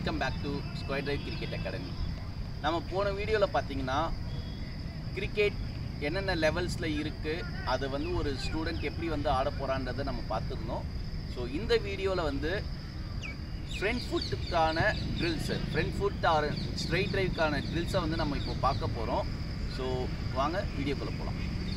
welcome back to square drive cricket academy நம்ம போன வீடியோவில் பார்த்தீங்கன்னா கிரிக்கெட் என்னென்ன லெவல்ஸில் இருக்குது அது வந்து ஒரு ஸ்டூடெண்ட் எப்படி வந்து ஆட போகிறான்றதை நம்ம பார்த்துருந்தோம் ஸோ இந்த வீடியோவில் வந்து ஃப்ரண்ட் ஃபுட்டுக்கான drills front foot or straight டிரைவ்க்கான ட்ரில்ஸை வந்து நம்ம இப்போ பார்க்க போகிறோம் ஸோ வாங்க வீடியோக்குள்ளே போகலாம்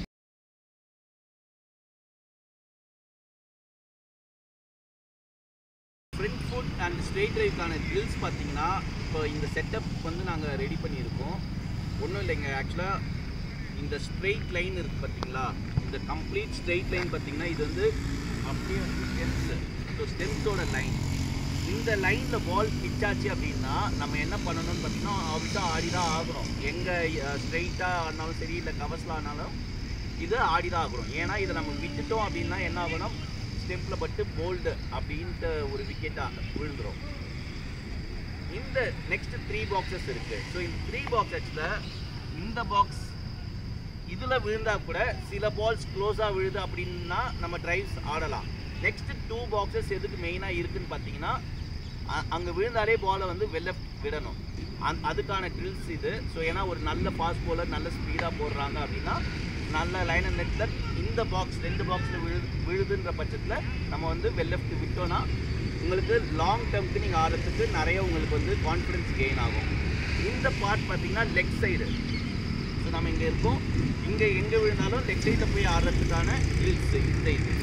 ஃப்ரண்ட் ஃபுட் அண்ட் ஸ்ட்ரெயிட் டிரைவ்க்கான ட்ரில்ஸ் பார்த்தீங்கன்னா இப்போ இந்த செட்டப் வந்து நாங்கள் ரெடி பண்ணியிருக்கோம் ஒன்றும் இல்லைங்க ஆக்சுவலாக இந்த ஸ்ட்ரெயிட் லைன் இருக்குது பார்த்தீங்களா இந்த கம்ப்ளீட் ஸ்ட்ரெயிட் லைன் பார்த்தீங்கன்னா இது வந்து அப்படியே வந்து ஸ்டெம்ஸு ஸோ ஸ்டெம்ஸோட லைன் இந்த லைனில் பால் பிச் ஆச்சு அப்படின்னா நம்ம என்ன பண்ணணும்னு பார்த்தீங்கன்னா ஆப்வியஸாக ஆடி தான் ஆகணும் எங்கே ஸ்ட்ரெயிட்டாக ஆடினாலும் சரி இல்லை கவர்ஸில் ஆடினாலும் இது ஆடி தான் ஆகணும் ஏன்னா இதை நம்ம விட்டுட்டோம் அப்படின்னா என்ன ஆகணும் ஸ்டெம்பில் பட்டு போல்டு அப்படின்ட்டு ஒரு விக்கெட்டாக விழுந்துரும் இந்த நெக்ஸ்ட் த்ரீ பாக்ஸஸ் இருக்கு ஸோ இந்த த்ரீ பாக்ஸஸில் இந்த பாக்ஸ் இதில் விழுந்தா கூட சில பால்ஸ் க்ளோஸாக விழுது அப்படின்னா நம்ம டிரைவ்ஸ் ஆடலாம் நெக்ஸ்ட் டூ பாக்ஸஸ் எதுக்கு மெயினாக இருக்குன்னு பார்த்தீங்கன்னா அங்கே விழுந்தாலே பாலை வந்து வெளில விடணும் அந் அதுக்கான ட்ரில்ஸ் இது ஸோ ஏன்னா ஒரு நல்ல ஃபாஸ்ட் bowler நல்ல ஸ்பீடாக போடுறாங்க அப்படின்னா நல்ல லைன் அண்ட் நெட்டில் இந்த பாக்ஸ் ரெண்டு பாக்ஸில் விழு விழுதுன்ற பட்சத்தில் நம்ம வந்து வெள்ளெஃப்ட் விட்டோன்னா உங்களுக்கு லாங் டேர்ம்க்கு நீங்கள் ஆடுறதுக்கு நிறைய உங்களுக்கு வந்து கான்ஃபிடன்ஸ் கெயின் ஆகும் இந்த பார்ட் பார்த்தீங்கன்னா லெக் சைடு ஸோ நம்ம இங்கே இருக்கோம் இங்கே எங்கே விழுந்தாலும் லெக் சைடில் போய் ஆடுறதுக்கான ட்ரில்ஸ் இந்த இது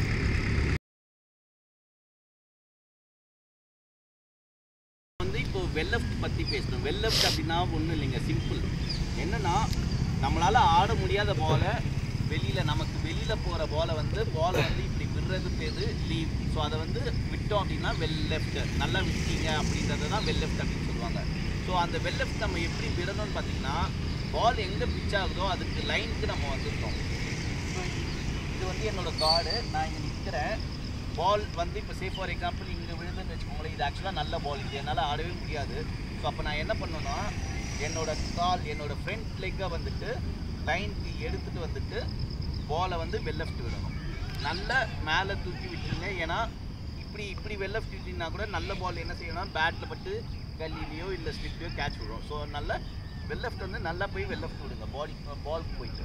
வந்து இப்போ வெல்லெஃப்ட் பற்றி பேசணும் வெல்லெஃப்ட் அப்படின்னா ஒன்றும் இல்லைங்க சிம்பிள் என்னன்னா நம்மளால் ஆட முடியாத பாலை வெளியில் நமக்கு வெளியில் போகிற பாலை வந்து பாலை வந்து இப்படி விடுறது பேர் லீவ் ஸோ அதை வந்து விட்டோம் அப்படின்னா வெல் லெஃப்ட் நல்லா விட்டீங்க அப்படின்றது தான் வெல் லெஃப்ட் அப்படின்னு சொல்லுவாங்க ஸோ அந்த வெல் லெஃப்ட் நம்ம எப்படி விடணும்னு பார்த்தீங்கன்னா பால் எங்கே பிச் ஆகுதோ அதுக்கு லைனுக்கு நம்ம வந்துட்டோம் ஸோ இது வந்து என்னோட கார்டு நான் இங்கே நிற்கிறேன் பால் வந்து இப்போ சே ஃபார் எக்ஸாம்பிள் இங்கே விழுதுன்னு வச்சுக்கோங்களேன் இது ஆக்சுவலாக நல்ல பால் இது என்னால் ஆடவே முடியாது ஸோ அப்போ நான் என்ன பண்ணணும்னா என்னோட கால் என்னோட ஃப்ரண்ட் லெக்கை வந்துட்டு லைனுக்கு எடுத்துகிட்டு வந்துட்டு பாலை வந்து வெல்லெஃப்ட் விடணும் நல்ல மேலே தூக்கி விட்டீங்க ஏன்னா இப்படி இப்படி வெல்லெஃப்ட் விட்டீங்கன்னா கூட நல்ல பால் என்ன செய்யணும்னா பேட்டில் பட்டு கல்லிலேயோ இல்லை ஸ்லிப்லையோ கேட்ச் விடும் ஸோ நல்ல வெல்லெஃப்ட் வந்து நல்லா போய் வெல்லெஃப்ட் விடுங்க பாடி பால் போயிட்டு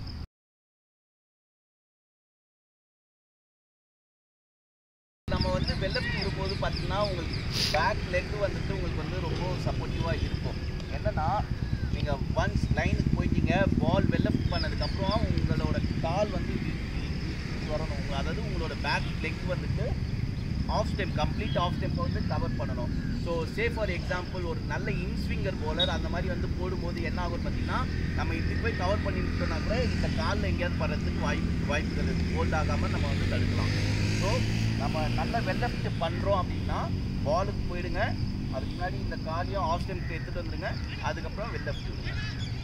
நம்ம வந்து வெள்ளப்ட் விடும்போது பார்த்தீங்கன்னா உங்களுக்கு பேக் லெக் வந்துட்டு உங்களுக்கு வந்து ரொம்ப சப்போர்ட்டிவாக இருக்கும் என்னன்னா நீங்கள் ஒன்ஸ் லைனுக்கு போயிட்டீங்க பால் வெள்ளப்ட் பண்ணதுக்கப்புறம் உங்களோட கால் வந்து இப்படி இப்படி இப்படி வரணும் உங்க- அதாவது உங்களோட பேக் லெக் வந்துட்டு ஆஃப் ஸ்டெப் கம்ப்ளீட் ஆஃப் ஸ்டெப்பை வந்து கவர் பண்ணணும் ஸோ சே ஃபார் எக்ஸாம்பிள் ஒரு நல்ல இன்ஸ்விங்கர் போலர் அந்த மாதிரி வந்து போடும்போது என்ன ஆகும் பார்த்தீங்கன்னா நம்ம இப்படி போய் கவர் பண்ணிட்டோம்னா கூட இந்த காலில் எங்கேயாவது படுறதுக்கு வாய்ப்பு வாய்ப்புகள் இருக்குது ஹோல்ட் ஆகாமல் நம்ம வந்து தடுக்கலாம் ஸோ நம்ம நல்ல வெள்ளப்ட் பண்ணுறோம் அப்படின்னா பாலுக்கு போயிடுங்க அதுக்கு முன்னாடி இந்த காலையும் ஆஃப் ஸ்டெம்க்கு எடுத்துகிட்டு வந்துடுங்க அதுக்கப்புறம் வெள்ளப்ட் விடுங்க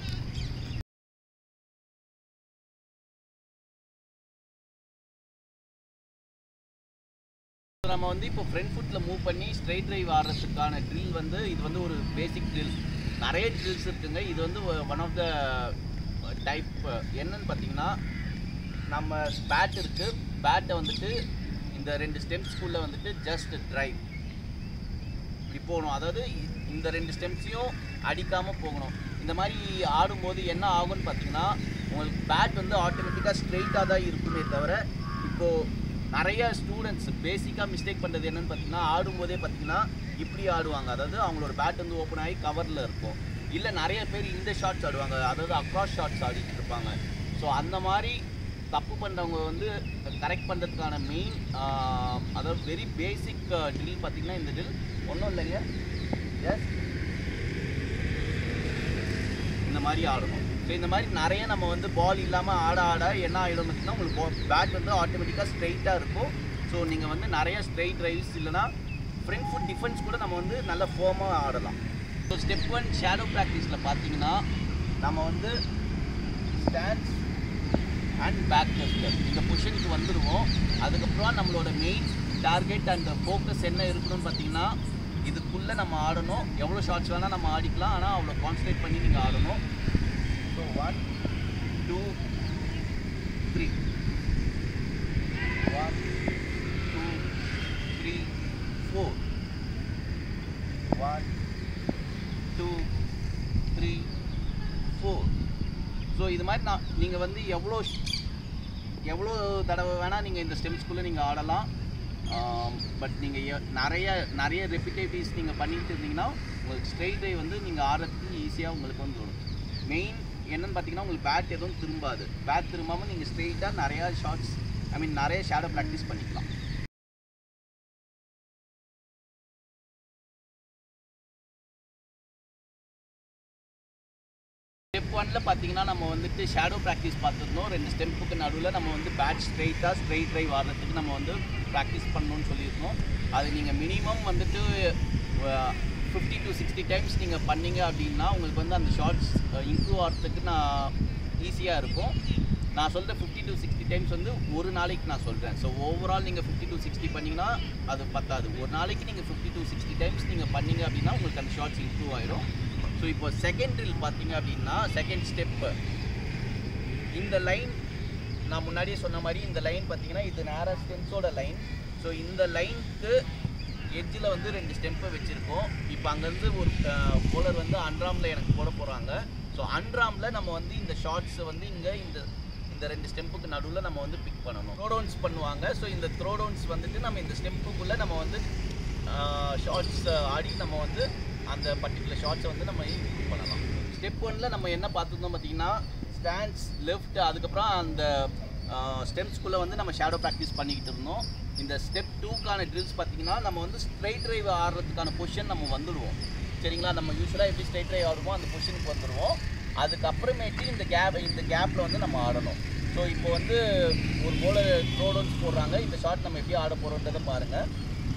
நம்ம வந்து இப்போ ஃப்ரண்ட் ஃபுட்டில் மூவ் பண்ணி ஸ்ட்ரைட் டிரைவ் ஆடுறதுக்கான ட்ரில் வந்து இது வந்து ஒரு பேசிக் ட்ரில் நிறைய ட்ரில்ஸ் இருக்குங்க இது வந்து ஒன் ஆஃப் த டைப் என்னன்னு பார்த்தீங்கன்னா நம்ம பேட் இருக்குது பேட்டை வந்துட்டு இந்த ரெண்டு ஸ்டெம்ஸ்குள்ளே வந்துட்டு ஜஸ்ட் டிரைவ் இப்படி போகணும் அதாவது இ- இந்த ரெண்டு ஸ்டெம்ஸையும் அடிக்காமல் போகணும் இந்த மாதிரி ஆடும்போது என்ன ஆகும்னு பார்த்தீங்கன்னா உங்களுக்கு பேட் வந்து ஆட்டோமேட்டிக்காக ஸ்ட்ரெயிட்டாக தான் இருக்குமே தவிர இப்போது நிறைய ஸ்டூடெண்ட்ஸ் பேசிக்காக மிஸ்டேக் பண்ணுறது என்னன்னு பார்த்தீங்கன்னா ஆடும்போதே பார்த்தீங்கன்னா இப்படி ஆடுவாங்க அதாவது அவங்களோட பேட் வந்து ஓப்பன் ஆகி கவரில் இருக்கும் இல்லை நிறைய பேர் இந்த ஷாட்ஸ் ஆடுவாங்க அதாவது அக்ராஸ் ஷாட்ஸ் ஆடிட்டு இருப்பாங்க ஸோ அந்த மாதிரி தப்பு பண்ணுறவங்க வந்து கரெக்ட் பண்ணுறதுக்கான மெயின் அதாவது வெரி பேசிக் ட்ரில் பார்த்தீங்கன்னா இந்த ட்ரில் ஒன்றும் இல்லைங்க ஜஸ்ட் இந்த மாதிரி ஆடணும் ஸோ இந்த மாதிரி நிறைய நம்ம வந்து பால் இல்லாமல் ஆட ஆட என்ன ஆகிடும் பார்த்தீங்கன்னா உங்களுக்கு பேட் வந்து ஆட்டோமேட்டிக்காக ஸ்ட்ரைட்டாக இருக்கும் ஸோ நீங்கள் வந்து நிறைய ஸ்ட்ரைட் ரைவ்ஸ் இல்லைனா ஃப்ரண்ட் ஃபுட் டிஃபென்ஸ் கூட நம்ம வந்து நல்ல ஃபோமாக ஆடலாம் ஸோ ஸ்டெப் ஒன் ஷேடோ ப்ராக்டிஸில் பார்த்தீங்கன்னா நம்ம வந்து ஸ்டாண்ட்ஸ் அண்ட் பேக் லெஃப்டர் இந்த பொசிஷனுக்கு வந்துடுவோம் அதுக்கப்புறம் நம்மளோட மெயின் டார்கெட் அண்ட் ஃபோக்கஸ் என்ன இருக்கணும்னு பார்த்தீங்கன்னா இதுக்குள்ளே நம்ம ஆடணும் எவ்வளோ ஷாட்ஸ் வேணால் நம்ம ஆடிக்கலாம் ஆனால் அவ்வளோ கான்சன்ட்ரேட் பண்ணி நீங்கள் ஆடணும் so one two three one two three four one இது மாதிரி நான் நீங்கள் வந்து எவ்வளோ எவ்வளோ தடவை வேணால் நீங்கள் இந்த ஸ்டெம்ஸ்குள்ளே நீங்கள் ஆடலாம் பட் நீங்கள் நிறைய நிறைய ரெப்பிட்டேட்டிவ்ஸ் நீங்கள் பண்ணிட்டு இருந்தீங்கன்னா உங்களுக்கு ஸ்ட்ரெயிட் ட்ரைவ் வந்து நீங்கள் ஆடுறதுக்கு ஈஸியாக உங்களுக்கு வந்து வரும் மெயின் என்னன்னு பார்த்தீங்கன்னா உங்களுக்கு பேட் எதுவும் திரும்பாது பேட் திரும்பாமல் நீங்கள் ஸ்ட்ரெயிட்டாக நிறையா ஷார்ட்ஸ் ஐ மீன் நிறைய ஷேடோ ப்ராக்டிஸ் பண்ணிக்கலாம் ஸ்டெப் ஒன்ல பார்த்தீங்கன்னா நம்ம வந்துட்டு ஷேடோ ப்ராக்டிஸ் பார்த்துருந்தோம் ரெண்டு ஸ்டெப்புக்கு நடுவில் நம்ம வந்து பேட் ஸ்ட்ரெயிட்டாக ஸ்ட்ரெயிட் ட்ரைவ் ஆடுறதுக்கு நம்ம வந்து ப்ராக்டிஸ் பண்ணணும்னு சொல்லியிருந்தோம் அது நீங்கள் மினிமம் வந்துட்டு ஃபிஃப்டி டு சிக்ஸ்டி டைம்ஸ் நீங்கள் பண்ணீங்க அப்படின்னா உங்களுக்கு வந்து அந்த ஷார்ட்ஸ் இம்ப்ரூவ் ஆகிறதுக்கு நான் ஈஸியாக இருக்கும் நான் சொல்கிற ஃபிஃப்டி டு சிக்ஸ்டி டைம்ஸ் வந்து ஒரு நாளைக்கு நான் சொல்கிறேன் ஸோ ஓவரால் நீங்கள் ஃபிஃப்டி டு சிக்ஸ்டி பண்ணிங்கன்னா அது பத்தாது ஒரு நாளைக்கு நீங்கள் ஃபிஃப்டி டு சிக்ஸ்டி டைம்ஸ் நீங்கள் பண்ணீங்க அப்படின்னா உங்களுக்கு அந்த ஷார்ட்ஸ் இம்ப்ரூவ் ஆயிரும் ஸோ இப்போ செகண்ட் ட்ரில் பார்த்தீங்க அப்படின்னா செகண்ட் ஸ்டெப்பு இந்த லைன் நான் முன்னாடியே சொன்ன மாதிரி இந்த லைன் பார்த்தீங்கன்னா இது நேராக ஸ்டெம்ஸோட லைன் ஸோ இந்த லைனுக்கு எட்ஜில் வந்து ரெண்டு ஸ்டெம்பை வச்சுருக்கோம் இப்போ அங்கேருந்து ஒரு போலர் வந்து அன்ராமில் எனக்கு போட போகிறாங்க ஸோ அன்ராமில் நம்ம வந்து இந்த ஷார்ட்ஸை வந்து இங்கே இந்த இந்த ரெண்டு ஸ்டெம்புக்கு நடுவில் நம்ம வந்து பிக் பண்ணணும் த்ரோ டவுன்ஸ் பண்ணுவாங்க ஸோ இந்த த்ரோ டவுன்ஸ் வந்துட்டு நம்ம இந்த ஸ்டெம்புக்குள்ளே நம்ம வந்து ஷார்ட்ஸ் ஆடி நம்ம வந்து அந்த பர்டிகுலர் ஷார்ட்ஸை வந்து நம்ம இம்ப்ரூவ் பண்ணலாம் ஸ்டெப் ஒன்ல நம்ம என்ன பார்த்துருந்தோம் பார்த்தீங்கன்னா ஸ்டாண்ட்ஸ் லெஃப்ட் அதுக்கப்புறம் அந்த ஸ்டெம்ஸ்குள்ளே வந்து நம்ம ஷேடோ ப்ராக்டிஸ் பண்ணிக்கிட்டு இருந்தோம் இந்த ஸ்டெப் டூக்கான ட்ரில்ஸ் பார்த்தீங்கன்னா நம்ம வந்து ஸ்ட்ரைட் ட்ரைவ் ஆடுறதுக்கான பொசிஷன் நம்ம வந்துடுவோம் சரிங்களா நம்ம யூஸ்வலாக எப்படி ஸ்ட்ரைட் ட்ரைவ் ஆடுவோம் அந்த பொசிஷனுக்கு வந்துடுவோம் அதுக்கப்புறமேட்டு இந்த கேப் இந்த கேப்பில் வந்து நம்ம ஆடணும் ஸோ இப்போ வந்து ஒரு போல த்ரோ டவுன்ஸ் போடுறாங்க இந்த ஷாட் நம்ம எப்படி ஆட போகிறோன்றதை பாருங்கள்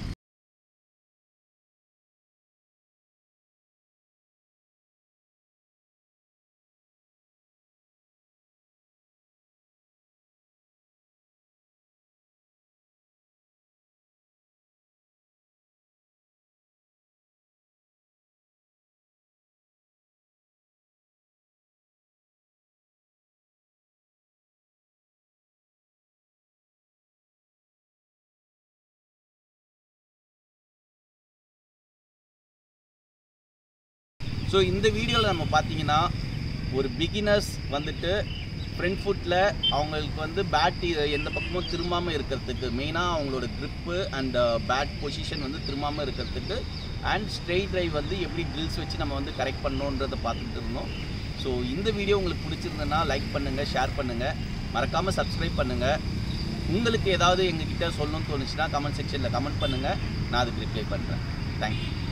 ஸோ இந்த வீடியோவில் நம்ம பார்த்தீங்கன்னா ஒரு பிகினர்ஸ் வந்துட்டு ஃப்ரண்ட் ஃபுட்டில் அவங்களுக்கு வந்து பேட் எந்த பக்கமும் திரும்பாமல் இருக்கிறதுக்கு மெயினாக அவங்களோட grip அண்ட் பேட் பொசிஷன் வந்து திரும்பாமல் இருக்கிறதுக்கு அண்ட் ஸ்ட்ரெயிட் ட்ரைவ் வந்து எப்படி ட்ரில்ஸ் வச்சு நம்ம வந்து கரெக்ட் பண்ணணுன்றதை பார்த்துட்டு இருந்தோம் ஸோ இந்த வீடியோ உங்களுக்கு பிடிச்சிருந்ததுன்னா லைக் பண்ணுங்கள் ஷேர் பண்ணுங்கள் மறக்காமல் சப்ஸ்கிரைப் பண்ணுங்கள் உங்களுக்கு ஏதாவது எங்ககிட்ட சொல்லணும்னு தோணுச்சுன்னா கமெண்ட் செக்ஷனில் கமெண்ட் பண்ணுங்கள் நான் அதுக்கு ரிப்ளை பண்ணுறேன் தேங்க்யூ